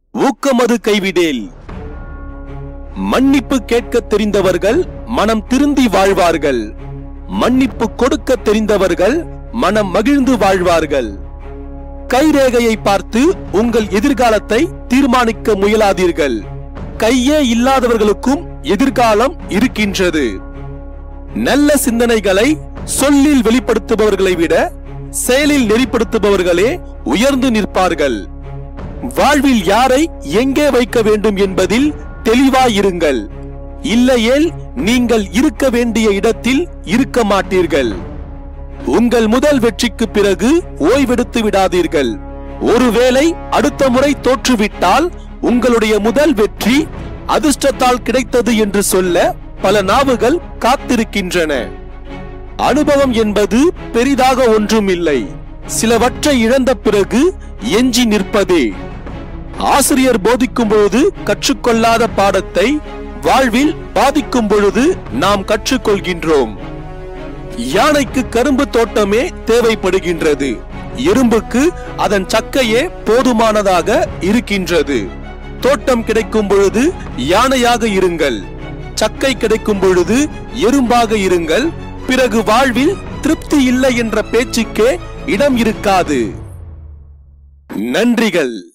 ஊக்கமது கைவிடேல் மன்னிப்பு கேட்க தெரிந்தவர்கள் மனம் திருந்தி வாழ்வார்கள் மன்னிப்பு கொடுக்க தெரிந்தவர்கள் மனம் மகிழ்ந்து வாழ்வார்கள் கைரேகையை பார்த்து உங்கள் எதிர்காலத்தை தீர்மானிக்க முயலாதீர்கள் கையே இல்லாதவர்களுக்கும் எதிர்காலம் இருக்கின்றது நல்ல சிந்தனைகளை சொல்லில் வெளிப்படுத்துபவர்களை விட செயலில் நெறிப்படுத்துபவர்களே உயர்ந்து நிற்பார்கள் வாழ்வில் யாரை எங்கே வைக்க வேண்டும் என்பதில் தெளிவாயிருங்கள் இல்லையேல் நீங்கள் இருக்க வேண்டிய இடத்தில் இருக்க மாட்டீர்கள் உங்கள் முதல் வெற்றிக்கு பிறகு ஓய்வெடுத்து விடாதீர்கள் ஒருவேளை அடுத்த முறை தோற்றுவிட்டால் உங்களுடைய முதல் வெற்றி அதிர்ஷ்டத்தால் கிடைத்தது என்று சொல்ல பல நாவுகள் காத்திருக்கின்றன அனுபவம் என்பது பெரிதாக ஒன்றும் இல்லை சிலவற்றை இழந்த பிறகு எஞ்சி நிற்பதே ஆசிரியர் போதிக்கும் பொழுது கற்றுக்கொள்ளாத பாடத்தை வாழ்வில் பாதிக்கும் பொழுது நாம் கற்றுக்கொள்கின்றோம் யானைக்கு கரும்பு தோட்டமே தேவைப்படுகின்றது எறும்புக்கு அதன் சக்கையே போதுமானதாக இருக்கின்றது தோட்டம் கிடைக்கும் பொழுது யானையாக இருங்கள் சக்கை கிடைக்கும் பொழுது எறும்பாக இருங்கள் பிறகு வாழ்வில் திருப்தி இல்லை என்ற பேச்சுக்கே இடம் இருக்காது நன்றிகள்